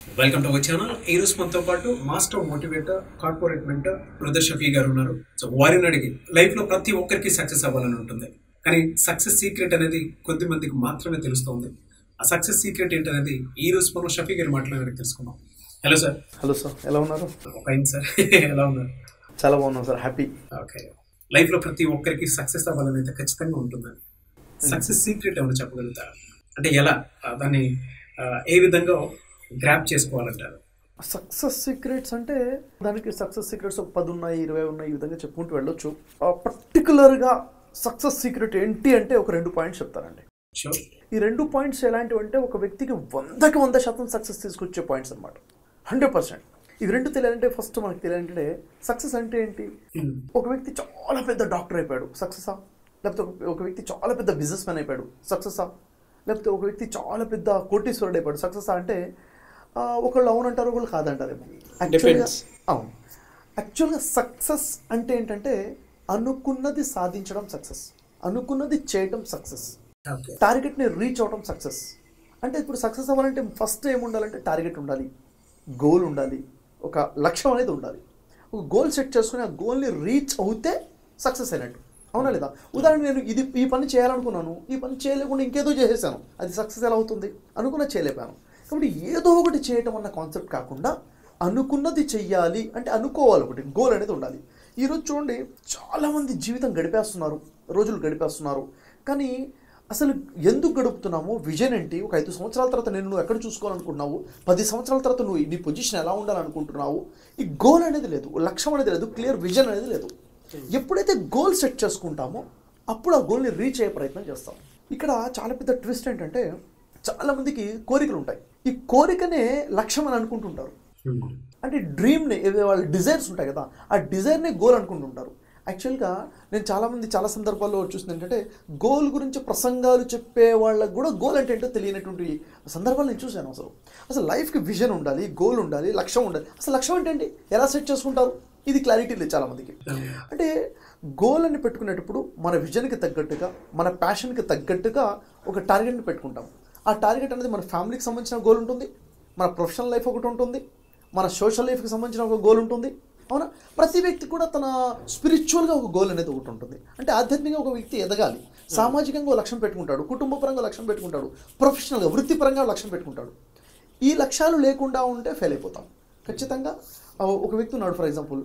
Welcome to our channel ఈ రోజు మనతో పాటు master motivator corporate mentor brother Shafi గారు ఉన్నారు సో వారిని అడిగి లైఫ్ లో ప్రతి ఒక్కరికి సక్సెస్ అవ్వాలని ఉంటుంది కానీ సక్సెస్ సీక్రెట్ అనేది కొద్ది మందికి మాత్రమే తెలుస్తుంది ఆ సక్సెస్ సీక్రెట్ ఏంటనేది ఈ రోజు మనం షఫీ గారి మాట్లాడడానికి తెలుసుకుందాం హలో సార్ హలో సార్ ఎలా ఉన్నారు ఫైన్ సార్ ఎలా ఉన్నారు చాలా బాగున్నాం సార్ హ్యాపీ ఓకే లైఫ్ లో ప్రతి ఒక్కరికి సక్సెస్ అవ్వాలని అయితే ఖచ్చితంగా ఉంటుందని సక్సెస్ సీక్రెట్ ఏమైనా చెప్పగలుగుతారా అంటే ఎలా ఆ, దాన్ని ఆ, ఏ విధంగా గ్రాప్ చేసుకోవాలంటారు సక్సెస్ సీక్రెట్స్ అంటే దానికి సక్సెస్ సీక్రెట్స్ ఒక పది ఉన్నాయి ఇరవై ఉన్నాయి ఈ విధంగా చెప్పుకుంటూ వెళ్ళొచ్చు పర్టికులర్గా సక్సెస్ సీక్రెట్ ఏంటి అంటే ఒక రెండు పాయింట్స్ చెప్తారండి షూర్ ఈ రెండు పాయింట్స్ ఎలాంటివి అంటే ఒక వ్యక్తికి వందకి వంద శాతం సక్సెస్ తీసుకొచ్చే పాయింట్స్ అనమాట హండ్రెడ్ పర్సెంట్ ఇవి రెండు తెలియాలంటే ఫస్ట్ మనకు తెలియాలంటే సక్సెస్ అంటే ఏంటి ఒక వ్యక్తి చాలా పెద్ద డాక్టర్ అయిపోయాడు సక్సెసా లేకపోతే ఒక- ఒక వ్యక్తి చాలా పెద్ద బిజినెస్ మ్యాన్ అయిపోయాడు సక్సెసా లేకపోతే ఒక వ్యక్తి చాలా పెద్ద కోటీశ్వరుడు అయిపోయాడు సక్సెస్ అంటే ఆ, ఒకళ్ళు అవునంటారు ఒకళ్ళు కాదంటారేమో యాక్చువల్గా Depends. అవును యాక్చువల్గా సక్సెస్ అంటే ఏంటంటే అనుకున్నది సాధించడం సక్సెస్ అనుకున్నది చేయటం సక్సెస్ ఓకే టార్గెట్ని రీచ్ అవడం సక్సెస్ అంటే ఇప్పుడు సక్సెస్ అవ్వాలంటే ఫస్ట్ ఏం ఉండాలంటే టార్గెట్ ఉండాలి గోల్ ఉండాలి ఒక లక్ష్యం అనేది ఉండాలి ఒక గోల్ సెట్ చేసుకుని ఆ గోల్ని రీచ్ అవుతే సక్సెస్ అయినట్టు అవునా లేదా ఉదాహరణ నేను ఇది ఈ పని చేయాలనుకున్నాను ఈ పని చేయలేకుండా ఇంకేదో చేసేసాను అది సక్సెస్ ఎలా అవుతుంది అనుకున్న చేయలేపాను కాబట్టి ఏదో ఒకటి చేయటం అన్న కాన్సెప్ట్ కాకుండా అనుకున్నది చెయ్యాలి అంటే అనుకోవాలి ఒకటి గోల్ అనేది ఉండాలి ఈరోజు చూడండి చాలామంది జీవితం గడిపేస్తున్నారు రోజులు గడిపేస్తున్నారు కానీ అసలు ఎందుకు గడుపుతున్నాము విజన్ ఏంటి ఒక ఐదు సంవత్సరాల తర్వాత నేను నువ్వు ఎక్కడ చూసుకోవాలనుకుంటున్నావు పది సంవత్సరాల తర్వాత నువ్వు నీ పొజిషన్ ఎలా ఉండాలనుకుంటున్నావు ఈ గోల్ అనేది లేదు లక్ష్యం అనేది లేదు క్లియర్ విజన్ అనేది లేదు ఎప్పుడైతే గోల్ సెట్ చేసుకుంటామో అప్పుడు ఆ గోల్ని రీచ్ అయ్యే ప్రయత్నం చేస్తాం ఇక్కడ చాలా పెద్ద ట్విస్ట్ ఏంటంటే చాలా మందికి కోరికలు ఉంటాయి ఈ కోరికనే లక్ష్యం అని అనుకుంటుంటారు అంటే డ్రీమ్ని ఏదో వాళ్ళ డిజైర్స్ ఉంటాయి కదా ఆ డిజైర్నే గోల్ అనుకుంటుంటారు యాక్చువల్గా నేను చాలామంది చాలా సందర్భాల్లో చూసింది ఏంటంటే గోల్ గురించి ప్రసంగాలు చెప్పే వాళ్ళకు కూడా గోల్ అంటే ఏంటో తెలియనటువంటి సందర్భాలు నేను చూశాను అసలు అసలు లైఫ్కి విజన్ ఉండాలి గోల్ ఉండాలి లక్ష్యం ఉండాలి అసలు లక్ష్యం అంటే ఏంటి ఎలా సెట్ చేసుకుంటారు ఇది క్లారిటీ లేదు చాలామందికి అంటే గోల్ అని పెట్టుకునేటప్పుడు మన విజన్కి తగ్గట్టుగా మన ప్యాషన్కి తగ్గట్టుగా ఒక టార్గెట్ని పెట్టుకుంటాం ఆ టార్గెట్ అనేది మన ఫ్యామిలీకి సంబంధించిన గోల్ ఉంటుంది మన ప్రొఫెషనల్ లైఫ్ ఒకటి ఉంటుంది మన సోషల్ లైఫ్కి సంబంధించిన ఒక గోల్ ఉంటుంది అవునా ప్రతి వ్యక్తి కూడా తన స్పిరిచువల్గా ఒక గోల్ అనేది ఒకటి ఉంటుంది అంటే ఆధ్యాత్మికంగా ఒక వ్యక్తి ఎదగాలి సామాజికంగా ఒక లక్ష్యం పెట్టుకుంటాడు కుటుంబ పరంగా లక్ష్యం పెట్టుకుంటాడు ప్రొఫెషనల్గా వృత్తిపరంగా లక్ష్యం పెట్టుకుంటాడు ఈ లక్ష్యాలు లేకుండా ఉంటే ఫెయిల్ అయిపోతాం ఖచ్చితంగా ఆ, ఒక వ్యక్తి ఉన్నాడు ఫర్ ఎగ్జాంపుల్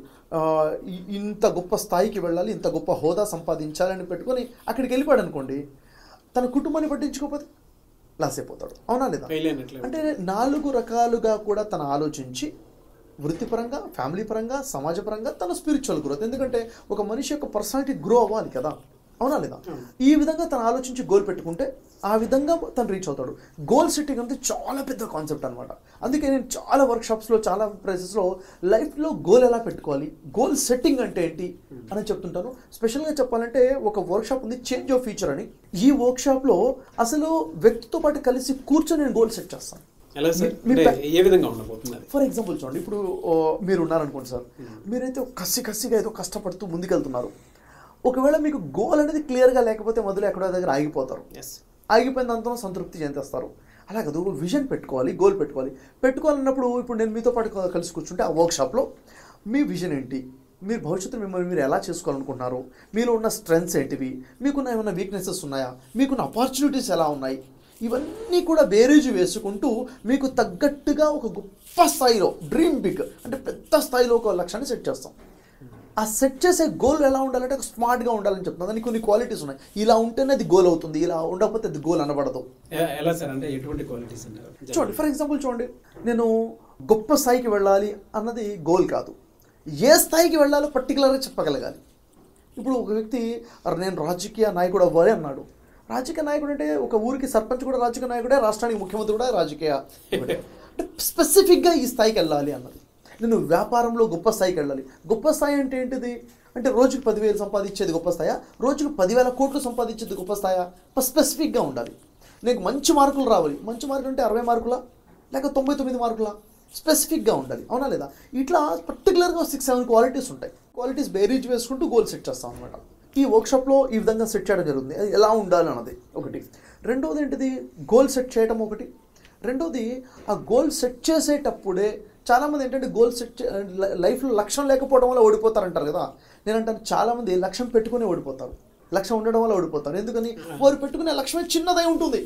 ఇంత గొప్ప స్థాయికి వెళ్ళాలి ఇంత గొప్ప హోదా సంపాదించాలని పెట్టుకొని అక్కడికి వెళ్ళిపోయాడు అనుకోండి తన కుటుంబాన్ని పట్టించుకోకపోతే లాస్ అయిపోతాడు అవునా లేదా ఫెయిల్ అయినట్లే అంటే నాలుగు రకాలుగా కూడా తను ఆలోచించి వృత్తిపరంగా ఫ్యామిలీ పరంగా సమాజపరంగా తన స్పిరిచువల్ గ్రోత్ ఎందుకంటే ఒక మనిషి యొక్క పర్సనాలిటీ గ్రో అవ్వాలి కదా అవునా లేదా ఈ విధంగా తను ఆలోచించి గోల్ పెట్టుకుంటే ఆ విధంగా తను రీచ్ అవుతాడు గోల్ సెట్టింగ్ అనేది చాలా పెద్ద కాన్సెప్ట్ అనమాట అందుకే నేను చాలా వర్క్షాప్స్లో చాలా ప్లేసెస్లో లైఫ్లో గోల్ ఎలా పెట్టుకోవాలి గోల్ సెట్టింగ్ అంటే ఏంటి అని చెప్తుంటాను స్పెషల్గా చెప్పాలంటే ఒక వర్క్షాప్ ఉంది చేంజ్ ఆఫ్ ఫ్యూచర్ అని ఈ వర్క్షాప్లో అసలు వ్యక్తితో పాటు కలిసి కూర్చొని నేను గోల్ సెట్ చేస్తాను ఎలా సార్ మీ- మీ అంటే ఏ విధంగా ఉండబోతుంది అది ఫర్ ఎగ్జాంపుల్ చూడండి ఇప్పుడు ఓ, మీరు ఉన్నారనుకోండి సార్ మీరైతే ఒక కసి కసిగా ఏదో కష్టపడుతూ ముందుకెళ్తున్నారు ఒకవేళ మీకు గోల్ అనేది క్లియర్గా లేకపోతే మొదలు ఎక్కడో దగ్గర ఆగిపోతారు ఎస్ ఆగిపోయిన దాంతో సంతృప్తి చెందేస్తారు అలా కదా ఒక విజన్ పెట్టుకోవాలి గోల్ పెట్టుకోవాలి పెట్టుకోవాలన్నప్పుడు ఇప్పుడు నేను మీతో పాటు క- కలిసి కూర్చుంటే ఆ వర్క్షాప్లో మీ విజన్ ఏంటి మీరు భవిష్యత్తులో మిమ్మల్ని మీరు ఎలా చేసుకోవాలనుకుంటున్నారు మీలో ఉన్న స్ట్రెంగ్స్ ఏంటివి మీకున్న ఏమైనా వీక్నెసెస్ ఉన్నాయా మీకున్న ఆపర్చునిటీస్ ఎలా ఉన్నాయి ఇవన్నీ కూడా బేరేజ్ వేసుకుంటూ మీకు తగ్గట్టుగా ఒక గొప్ప స్థాయిలో డ్రీమ్ బిగ్ అంటే పెద్ద స్థాయిలో ఒక లక్ష్యాన్ని సెట్ చేస్తాం ఆ సెట్ చేసే గోల్ ఎలా ఉండాలంటే ఒక స్మార్ట్గా ఉండాలని చెప్తున్నాను దానికి కొన్ని క్వాలిటీస్ ఉన్నాయి ఇలా ఉంటేనే అది గోల్ అవుతుంది ఇలా ఉండకపోతే అది గోల్ అనబడదు ఎ- ఎలా సార్ అంటే ఎటువంటి క్వాలిటీస్ అంటారు చూడండి ఫర్ ఎగ్జాంపుల్ చూడండి నేను గొప్ప స్థాయికి వెళ్ళాలి అన్నది గోల్ కాదు ఏ స్థాయికి వెళ్ళాలో పర్టికులర్గా చెప్పగలగాలి ఇప్పుడు ఒక వ్యక్తి "అరే, నేను రాజకీయ నాయకుడు అవ్వాలి అన్నాడు రాజకీయ నాయకుడు అంటే ఒక ఊరికి సర్పంచ్ కూడా రాజకీయ నాయకుడే రాష్ట్రానికి ముఖ్యమంత్రి కూడా రాజకీయ నాయకుడే. అంటే స్పెసిఫిక్గా ఈ స్థాయికి వెళ్ళాలి అన్నది నేను వ్యాపారంలో గొప్ప స్థాయికి వెళ్ళాలి గొప్ప స్థాయి అంటే ఏంటిది అంటే రోజుకు పదివేలు సంపాదించేది గొప్ప స్థాయా రోజుకు పదివేల కోట్లు సంపాదించేది గొప్ప స్థాయా స్పెసిఫిక్గా ఉండాలి నీకు మంచి మార్కులు రావాలి మంచి మార్కులు అంటే అరవై మార్కులా లేక తొంభై తొమ్మిది మార్కులా స్పెసిఫిక్గా ఉండాలి అవునా లేదా ఇట్లా పర్టికులర్గా సిక్స్ సెవెన్ క్వాలిటీస్ ఉంటాయి క్వాలిటీస్ బేరీజ్ వేసుకుంటూ గోల్ సెట్ చేస్తాం అనమాట ఈ వర్క్షాప్లో ఈ విధంగా సెట్ చేయడం జరుగుతుంది అది ఎలా ఉండాలి అన్నది ఒకటి రెండవది ఏంటిది గోల్ సెట్ చేయడం ఒకటి రెండోది ఆ గోల్ సెట్ చేసేటప్పుడే చాలామంది ఏంటంటే గోల్ సెట్ చే- లై- లైఫ్లో లక్ష్యం లేకపోవడం వల్ల ఓడిపోతారంటారు కదా నేను అంటాను చాలామంది లక్ష్యం పెట్టుకుని ఓడిపోతారు లక్ష్యం ఉండడం వల్ల ఓడిపోతారు ఎందుకని వారు పెట్టుకునే లక్ష్యమే చిన్నదై ఉంటుంది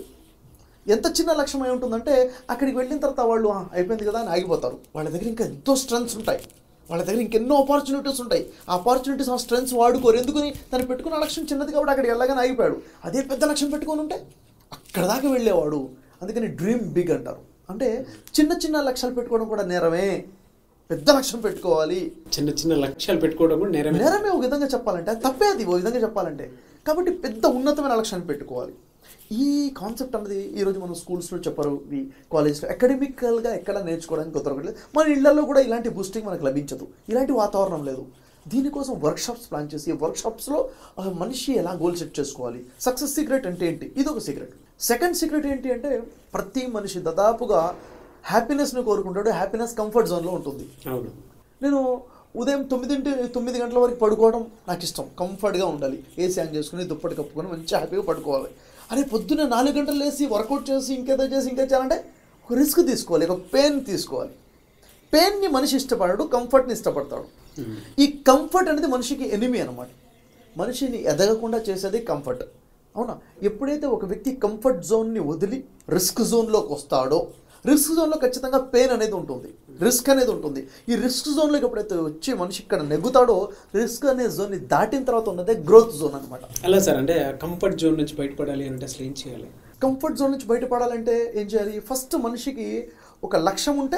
ఎంత చిన్న లక్ష్యం అయి ఉంటుందంటే అక్కడికి వెళ్ళిన తర్వాత వాళ్ళు "ఆ, అయిపోయింది కదా అని ఆగిపోతారు వాళ్ళ దగ్గర ఇంకా ఎంతో స్ట్రెంగ్స్ ఉంటాయి వాళ్ళ దగ్గర ఇంకెన్నో ఆపర్చునిటీస్ ఉంటాయి ఆ ఆపర్చునిటీస్ ఆ స్ట్రెంగ్స్ వాడుకోరు ఎందుకని తను పెట్టుకున్న లక్ష్యం చిన్నది కాబట్టి అక్కడికి వెళ్ళగానే ఆగిపోయాడు అదే పెద్ద లక్ష్యం పెట్టుకొని ఉంటే అక్కడ దాకా వెళ్ళేవాడు అందుకని డ్రీమ్ బిగ్ అంటారు అంటే చిన్న చిన్న లక్ష్యాలు పెట్టుకోవడం కూడా నేరమే పెద్ద లక్ష్యం పెట్టుకోవాలి చిన్న చిన్న లక్ష్యాలు పెట్టుకోవడం కూడా నేరమే నేరమే ఒక విధంగా చెప్పాలంటే అది తప్పే అది ఒక విధంగా చెప్పాలంటే కాబట్టి పెద్ద ఉన్నతమైన లక్ష్యాన్ని పెట్టుకోవాలి ఈ కాన్సెప్ట్ అన్నది ఈరోజు మనం స్కూల్స్లో చెప్పరు ఈ కాలేజ్లో అకాడమికల్గా ఎక్కడ నేర్చుకోవడానికి దొరకట్లేదు మన ఇళ్లలో కూడా ఇలాంటి బూస్టింగ్ మనకు లభించదు ఇలాంటి వాతావరణం లేదు దీనికోసం వర్క్షాప్స్ ప్లాన్ చేసి వర్క్షాప్స్లో మనిషి ఎలా గోల్ సెట్ చేసుకోవాలి సక్సెస్ సీక్రెట్ అంటే ఏంటి ఇది ఒక సీక్రెట్ సెకండ్ సీక్రెట్ ఏంటి అంటే ప్రతి మనిషి దాదాపుగా హ్యాపీనెస్ని కోరుకుంటాడు హ్యాపీనెస్ కంఫర్ట్ జోన్లో ఉంటుంది అవును నేను ఉదయం తొమ్మిదింటి తొమ్మిది గంటల వరకు పడుకోవడం నాకు ఇష్టం కంఫర్ట్గా ఉండాలి ఏసీ ఆన్ చేసుకుని దుప్పటి కప్పుకొని మంచిగా హ్యాపీగా పడుకోవాలి అరే పొద్దున్న నాలుగు గంటలు లేసి వర్కౌట్ చేసి ఇంకేదో చేసి ఇంకేదో చేయాలంటే ఒక రిస్క్ తీసుకోవాలి ఒక పెయిన్ తీసుకోవాలి పెయిన్ని మనిషి ఇష్టపడాడు కంఫర్ట్ని ఇష్టపడతాడు ఈ కంఫర్ట్ అనేది మనిషికి ఎనిమి అనమాట మనిషిని ఎదగకుండా చేసేది కంఫర్ట్ అవునా ఎప్పుడైతే ఒక వ్యక్తి కంఫర్ట్ జోన్ని వదిలి రిస్క్ జోన్లోకి వస్తాడో రిస్క్ జోన్లో ఖచ్చితంగా పెయిన్ అనేది ఉంటుంది రిస్క్ అనేది ఉంటుంది ఈ రిస్క్ జోన్లోకి ఎప్పుడైతే వచ్చి మనిషి ఇక్కడ నెగ్గుతాడో రిస్క్ అనే జోన్ని దాటిన తర్వాత ఉన్నదే గ్రోత్ జోన్ అనమాట అలా సార్ అంటే కంఫర్ట్ జోన్ నుంచి బయటపడాలి అంటే అసలు ఏం చేయాలి కంఫర్ట్ జోన్ నుంచి బయటపడాలంటే ఏం చేయాలి ఫస్ట్ మనిషికి ఒక లక్ష్యం ఉంటే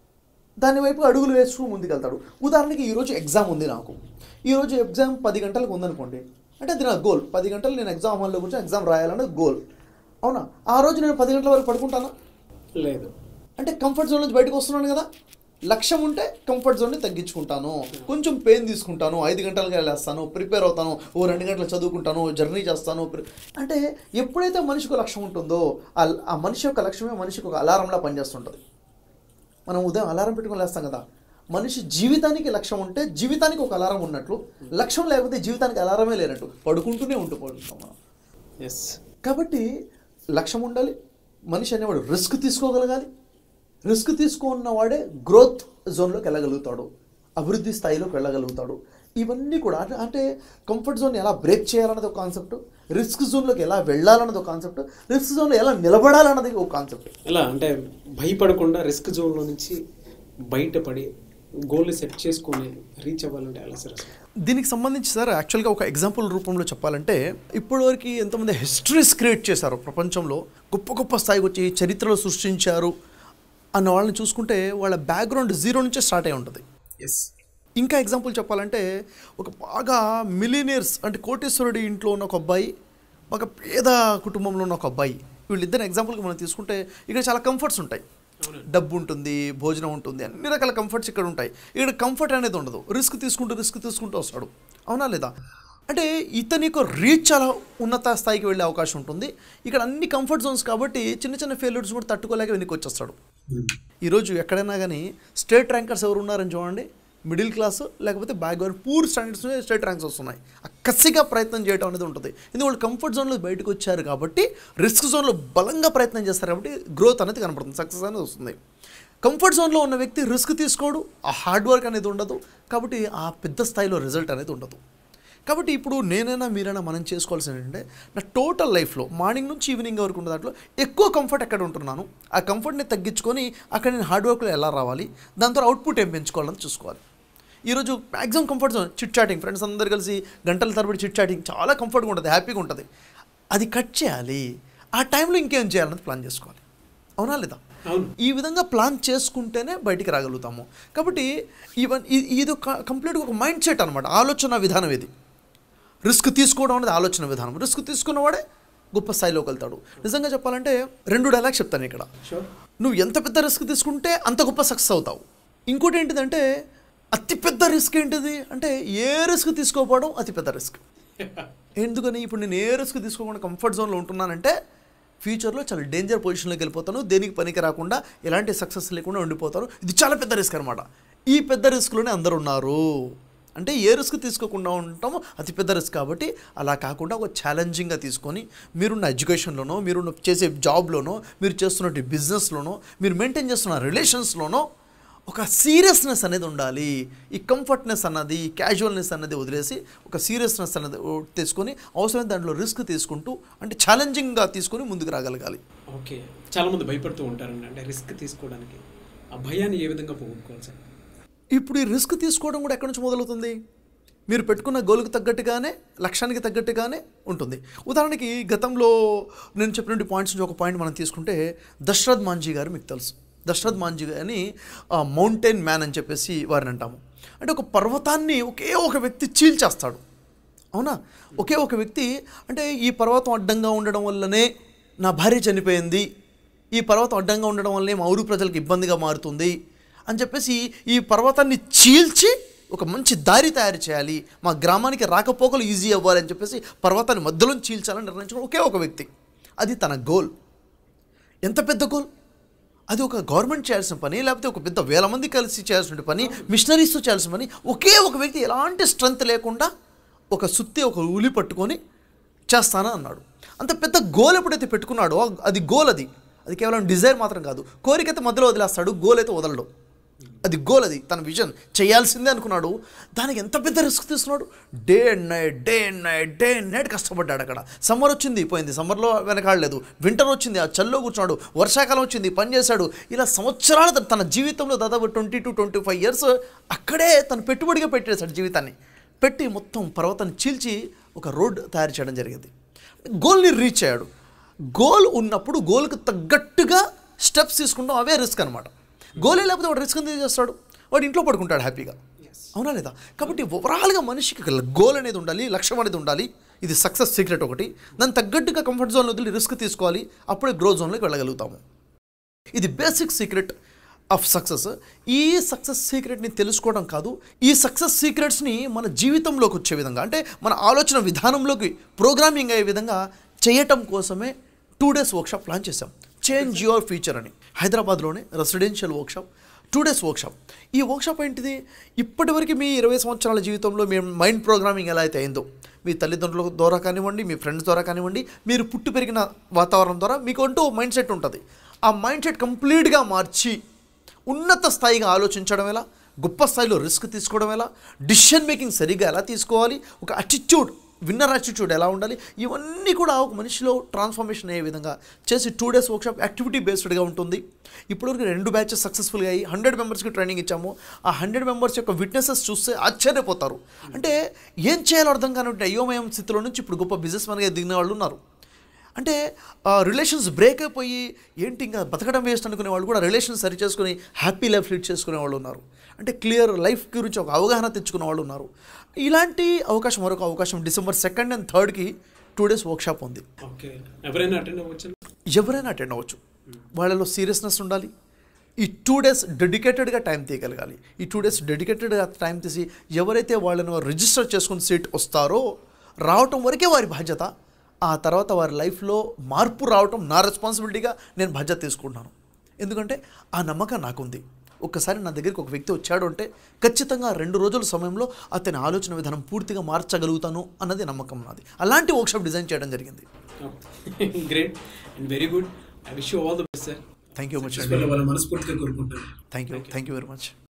దాని వైపు అడుగులు వేస్తూ ముందుకెళ్తాడు ఉదాహరణకి ఈరోజు ఎగ్జామ్ ఉంది నాకు ఈరోజు ఎగ్జామ్ పది గంటలకు ఉందనుకోండి అంటే అది నా గోల్ పది గంటలు నేను ఎగ్జామ్ హాల్లో కూర్చొని ఎగ్జామ్ రాయాలన్నది గోల్ అవునా ఆ రోజు నేను పది గంటల వరకు పడుకుంటానా లేదు అంటే కంఫర్ట్ జోన్ నుంచి బయటకు వస్తున్నాను కదా లక్ష్యం ఉంటే కంఫర్ట్ జోన్ని తగ్గించుకుంటాను కొంచెం పెయిన్ తీసుకుంటాను ఐదు గంటలకు వెళ్ళేస్తాను ప్రిపేర్ అవుతాను ఓ రెండు గంటలు చదువుకుంటాను జర్నీ చేస్తాను ప్రి- అంటే ఎప్పుడైతే మనిషికి ఒక లక్ష్యం ఉంటుందో ఆ ఆ మనిషి యొక్క లక్ష్యమే మనిషికి ఒక అలారంలా పనిచేస్తుంటుంది మనం ఉదయం అలారం పెట్టుకొని లేస్తాం కదా మనిషి జీవితానికి లక్ష్యం ఉంటే జీవితానికి ఒక అలారం ఉన్నట్లు లక్ష్యం లేకపోతే జీవితానికి అలారమే లేనట్టు పడుకుంటూనే ఉంటూ పడుకుంటాం మనం ఎస్ కాబట్టి లక్ష్యం ఉండాలి మనిషి అనేవాడు రిస్క్ తీసుకోగలగాలి రిస్క్ తీసుకున్నవాడే గ్రోత్ జోన్లోకి వెళ్ళగలుగుతాడు అభివృద్ధి స్థాయిలోకి వెళ్ళగలుగుతాడు ఇవన్నీ కూడా అంటే అంటే కంఫర్ట్ జోన్ ఎలా బ్రేక్ చేయాలన్నది ఒక కాన్సెప్ట్ రిస్క్ జోన్లోకి ఎలా వెళ్ళాలన్నది ఒక కాన్సెప్ట్ రిస్క్ జోన్లో ఎలా నిలబడాలన్నది ఒక కాన్సెప్ట్ ఎలా అంటే భయపడకుండా రిస్క్ జోన్లో నుంచి బయటపడి గోల్ని సెట్ చేసుకొని రీచ్ అవ్వాలంటే ఎలా సార్ అసలు దీనికి సంబంధించి సార్ యాక్చువల్గా ఒక ఎగ్జాంపుల్ రూపంలో చెప్పాలంటే ఇప్పటివరకు ఎంతమంది హిస్టరీస్ క్రియేట్ చేశారు ప్రపంచంలో గొప్ప గొప్ప స్థాయికి వచ్చి చరిత్రలో సృష్టించారు అన్న వాళ్ళని చూసుకుంటే వాళ్ళ బ్యాక్గ్రౌండ్ జీరో నుంచే స్టార్ట్ అయి ఉంటుంది ఎస్ ఇంకా ఎగ్జాంపుల్ చెప్పాలంటే ఒక బాగా మిలీనియర్స్ అంటే కోటేశ్వరుడి ఇంట్లో ఉన్న ఒక అబ్బాయి ఒక పేద కుటుంబంలో ఉన్న ఒక అబ్బాయి వీళ్ళిద్దరు ఎగ్జాంపుల్కి మనం తీసుకుంటే ఇక్కడ చాలా కంఫర్ట్స్ ఉంటాయి డబ్బు ఉంటుంది భోజనం ఉంటుంది అన్ని రకాల కంఫర్ట్స్ ఇక్కడ ఉంటాయి ఇక్కడ కంఫర్ట్ అనేది ఉండదు రిస్క్ తీసుకుంటూ రిస్క్ తీసుకుంటూ వస్తాడు అవునా లేదా అంటే ఇతనికి రీచ్ చాలా ఉన్నత స్థాయికి వెళ్ళే అవకాశం ఉంటుంది ఇక్కడ అన్ని కంఫర్ట్ జోన్స్ కాబట్టి చిన్న చిన్న ఫెయిల్యూర్స్ కూడా తట్టుకోలేక వెనక్కి వచ్చేస్తాడు ఈరోజు ఎక్కడైనా కానీ స్టేట్ ర్యాంకర్స్ ఎవరు ఉన్నారని చూడండి మిడిల్ క్లాస్ లేకపోతే background poor standards state ranks వస్తున్నాయి కసిగా ప్రయత్నం చేయడం అనేది ఉంటుంది ఎందుకంటే వాళ్ళు కంఫర్ట్ జోన్లో బయటకు వచ్చారు కాబట్టి రిస్క్ జోన్లో బలంగా ప్రయత్నం చేస్తారు కాబట్టి గ్రోత్ అనేది కనపడుతుంది సక్సెస్ అనేది వస్తుంది కంఫర్ట్ జోన్లో ఉన్న వ్యక్తి రిస్క్ తీసుకోడు ఆ హార్డ్ వర్క్ అనేది ఉండదు కాబట్టి ఆ పెద్ద స్థాయిలో రిజల్ట్ అనేది ఉండదు కాబట్టి ఇప్పుడు నేనైనా మీరైనా మనం చేసుకోవాల్సింది ఏంటంటే నా టోటల్ లైఫ్లో మార్నింగ్ నుంచి ఈవినింగ్ వరకు ఉన్న దాంట్లో ఎక్కువ కంఫర్ట్ ఎక్కడ ఉంటున్నాను ఆ కంఫర్ట్ని తగ్గించుకొని అక్కడ నేను హార్డ్ వర్క్లో ఎలా రావాలి దాంతో అవుట్పుట్ ఏం పెంచుకోవాలని చూసుకోవాలి ఈరోజు maximum comfort zone chit chatting friends అందరు కలిసి గంటల తరబడి చిట్ చాటింగ్ చాలా కంఫర్ట్గా ఉంటుంది హ్యాపీగా ఉంటుంది అది కట్ చేయాలి ఆ టైంలో ఇంకేం చేయాలన్నది ప్లాన్ చేసుకోవాలి అవునా లేదా అవును ఈ విధంగా ప్లాన్ చేసుకుంటేనే బయటికి రాగలుగుతాము కాబట్టి ఈవెన్ ఇ- ఇది ఒక కంప్లీట్గా ఒక మైండ్ సెట్ అనమాట ఆలోచన విధానం ఇది రిస్క్ తీసుకోవడం అనేది ఆలోచన విధానం రిస్క్ తీసుకున్నవాడే గొప్ప స్థాయిలోకి వెళ్తాడు నిజంగా చెప్పాలంటే రెండు డైలాగ్ చెప్తాను ఇక్కడ షూర్ నువ్వు ఎంత పెద్ద రిస్క్ తీసుకుంటే అంత గొప్ప సక్సెస్ అవుతావు ఇంకోటి ఏంటిదంటే అతి పెద్ద రిస్క్ ఏంటిది అంటే ఏ రిస్క్ తీసుకోకపోవడం అతి పెద్ద రిస్క్ ఎందుకని ఇప్పుడు నేను ఏ రిస్క్ తీసుకోకుండా కంఫర్ట్ జోన్లో ఉంటున్నానంటే ఫ్యూచర్లో చాలా డేంజర్ పొజిషన్లోకి వెళ్ళిపోతాను దేనికి పనికి రాకుండా ఎలాంటి సక్సెస్ లేకుండా ఉండిపోతాను ఇది చాలా పెద్ద రిస్క్ అనమాట ఈ పెద్ద రిస్క్లోనే అందరు ఉన్నారు అంటే ఏ రిస్క్ తీసుకోకుండా ఉంటామో అతి పెద్ద రిస్క్ కాబట్టి అలా కాకుండా ఒక ఛాలెంజింగ్గా తీసుకొని మీరున్న ఎడ్యుకేషన్లోనో మీరున్న చేసే జాబ్లోనో మీరు చేస్తున్న బిజినెస్లోనో మీరు మెయింటైన్ చేస్తున్న రిలేషన్స్లోనో ఒక సీరియస్నెస్ అనేది ఉండాలి ఈ కంఫర్ట్నెస్ అన్నది ఈ క్యాజువల్నెస్ అన్నది వదిలేసి ఒక సీరియస్నెస్ అన్నది తీసుకొని అవసరమైన దాంట్లో రిస్క్ తీసుకుంటూ అంటే ఛాలెంజింగ్గా తీసుకొని ముందుకు రాగలగాలి ఓకే చాలా మంది భయపడుతూ ఉంటారండి అంటే రిస్క్ తీసుకోవడానికి ఆ భయాన్ని ఏ విధంగా పోగొట్టుకోవాలి సార్ ఇప్పుడు ఈ రిస్క్ తీసుకోవడం కూడా ఎక్కడి నుంచి మొదలవుతుంది మీరు పెట్టుకున్న గోల్కి తగ్గట్టుగానే లక్ష్యానికి తగ్గట్టుగానే ఉంటుంది ఉదాహరణకి గతంలో నేను చెప్పినటువంటి పాయింట్స్ నుంచి ఒక పాయింట్ మనం తీసుకుంటే దశరథ్ మాంజీ గారు మీకు తెలుసు దశరథ్ మాంజీ అని మౌంటైన్ మ్యాన్ అని చెప్పేసి వారిని అంటాము అంటే ఒక పర్వతాన్ని ఒకే ఒక వ్యక్తి చీల్చేస్తాడు అవునా ఒకే ఒక వ్యక్తి అంటే ఈ పర్వతం అడ్డంగా ఉండడం వల్లనే నా భార్య చనిపోయింది ఈ పర్వతం అడ్డంగా ఉండడం వల్లనే మా ఊరు ప్రజలకు ఇబ్బందిగా మారుతుంది అని చెప్పేసి ఈ పర్వతాన్ని చీల్చి ఒక మంచి దారి తయారు చేయాలి మా గ్రామానికి రాకపోకలు ఈజీ అవ్వాలి అని చెప్పేసి పర్వతాన్ని మధ్యలో చీల్చాలని నిర్ణయించుకున్న ఒకే ఒక వ్యక్తి అది తన గోల్ ఎంత పెద్ద గోల్ అది ఒక గవర్నమెంట్ చేయాల్సిన పని లేకపోతే ఒక పెద్ద వేల మంది కలిసి చేయాల్సిన పని మిషనరీస్తో చేయాల్సిన పని ఒకే ఒక వ్యక్తి ఎలాంటి స్ట్రెంత్ లేకుండా ఒక సుత్తి ఒక ఉలి పట్టుకొని చేస్తాను అన్నాడు అంత పెద్ద గోల్ ఎప్పుడైతే పెట్టుకున్నాడో అది గోల్ అది అది కేవలం డిజైర్ మాత్రం కాదు కోరికైతే మధ్యలో వదిలేస్తాడు గోల్ అయితే వదలడు అది గోల్ అది తన విజన్ చేయాల్సిందే అనుకున్నాడు దానికి ఎంత పెద్ద రిస్క్ తీసుకున్నాడు day and night day and night day and night కష్టపడ్డాడు అక్కడ సమ్మర్ వచ్చింది పోయింది సమ్మర్లో వెనకాడలేదు వింటర్ వచ్చింది ఆ చల్లో కూర్చున్నాడు వర్షాకాలం వచ్చింది పని చేశాడు ఇలా సంవత్సరాలు తన- తన జీవితంలో దాదాపు twenty two twenty five years అక్కడే తను పెట్టుబడిగా పెట్టేశాడు జీవితాన్ని పెట్టి మొత్తం పర్వతాన్ని చీల్చి ఒక రోడ్ తయారు చేయడం జరిగింది గోల్ని రీచ్ అయ్యాడు గోల్ ఉన్నప్పుడు గోల్కి తగ్గట్టుగా స్టెప్స్ తీసుకుంటాం అవే రిస్క్ అనమాట గోలే లేకపోతే వాడు రిస్క్ ఎందుకు చేస్తాడు వాడు ఇంట్లో పడుకుంటాడు హ్యాపీగా అవునా లేదా కాబట్టి ఓవరాల్గా మనిషికి ఒక గోల్ అనేది ఉండాలి లక్ష్యం అనేది ఉండాలి ఇది సక్సెస్ సీక్రెట్ ఒకటి దాని తగ్గట్టుగా కంఫర్ట్ జోన్లో వదిలి రిస్క్ తీసుకోవాలి అప్పుడే గ్రో జోన్లోకి వెళ్ళగలుగుతాము ఇది బేసిక్ సీక్రెట్ ఆఫ్ సక్సెస్ ఈ సక్సెస్ సీక్రెట్ని తెలుసుకోవడం కాదు ఈ సక్సెస్ సీక్రెట్స్ని మన జీవితంలోకి వచ్చే విధంగా అంటే మన ఆలోచన విధానంలోకి ప్రోగ్రామింగ్ అయ్యే విధంగా చేయటం కోసమే టూ డేస్ వర్క్షాప్ ప్లాన్ చేశాం చేంజ్ యువర్ ఫ్యూచర్ అని హైదరాబాద్లోనే residential workshop two days workshop ఈ వర్క్షాప్ ఏంటిది ఇప్పటివరకు మీ ఇరవై సంవత్సరాల జీవితంలో మీ మైండ్ ప్రోగ్రామింగ్ ఎలా అయితే అయిందో మీ తల్లిదండ్రుల ద్వారా కానివ్వండి మీ ఫ్రెండ్స్ ద్వారా కానివ్వండి మీరు పుట్టి పెరిగిన వాతావరణం ద్వారా మీకు అంటూ మైండ్ సెట్ ఉంటుంది ఆ మైండ్ సెట్ కంప్లీట్గా మార్చి ఉన్నత స్థాయిగా ఆలోచించడం ఎలా గొప్ప స్థాయిలో రిస్క్ తీసుకోవడం ఎలా డిసిషన్ మేకింగ్ సరిగ్గా ఎలా తీసుకోవాలి ఒక అటిట్యూడ్ విన్నర్ అటిట్యూడ్ ఎలా ఉండాలి ఇవన్నీ కూడా ఒక మనిషిలో ట్రాన్స్ఫర్మేషన్ అయ్యే విధంగా చేసి టూ డేస్ వర్క్షాప్ యాక్టివిటీ బేస్డ్గా ఉంటుంది ఇప్పటివరకు రెండు బ్యాచెస్ సక్సెస్ఫుల్గా అయ్యి హండ్రెడ్ మెంబర్స్కి ట్రైనింగ్ ఇచ్చాము ఆ హండ్రెడ్ మెంబర్స్ యొక్క విట్నెసెస్ చూస్తే ఆశ్చర్యపోతారు అంటే ఏం చేయాలో అర్థం కానివ్వండి అయోమయం స్థితిలో నుంచి ఇప్పుడు గొప్ప బిజినెస్ మ్యాన్గా దిగిన వాళ్ళు ఉన్నారు అంటే రిలేషన్స్ బ్రేక్ అయిపోయి ఏంటి ఇంకా బతకడం వేస్ట్ అనుకునే వాళ్ళు కూడా రిలేషన్స్ సరి చేసుకుని హ్యాపీ లైఫ్ లీడ్ చేసుకునే వాళ్ళు ఉన్నారు అంటే క్లియర్ లైఫ్ గురించి ఒక అవగాహన తెచ్చుకునే వాళ్ళు ఉన్నారు ఇలాంటి అవకాశం మరొక అవకాశం డిసెంబర్ సెకండ్ అండ్ థర్డ్కి టూ డేస్ వర్క్షాప్ ఉంది ఓకే ఎవరైనా అటెండ్ అవ్వచ్చు ఎవరైనా అటెండ్ అవ్వచ్చు వాళ్ళలో సీరియస్నెస్ ఉండాలి ఈ టూ డేస్ డెడికేటెడ్గా టైం తీయగలగాలి ఈ టూ డేస్ డెడికేటెడ్గా టైం తీసి ఎవరైతే వాళ్ళను రిజిస్టర్ చేసుకుని సీట్ వస్తారో రావటం వరకే వారి బాధ్యత ఆ తర్వాత వారి లైఫ్లో మార్పు రావటం నా రెస్పాన్సిబిలిటీగా నేను బాధ్యత తీసుకుంటున్నాను ఎందుకంటే ఆ నమ్మకం నాకుంది ఒక్కసారి నా దగ్గరికి ఒక వ్యక్తి వచ్చాడు అంటే ఖచ్చితంగా రెండు రోజుల సమయంలో అతని ఆలోచన విధానం పూర్తిగా మార్చగలుగుతాను అన్నది నమ్మకం నాది అలాంటి వర్క్షాప్ డిజైన్ చేయడం జరిగింది great and very good I wish you all the best sir thank you much వాళ్ళ మనస్ఫూర్తిగా కోరుకుంటాను thank you thank you very much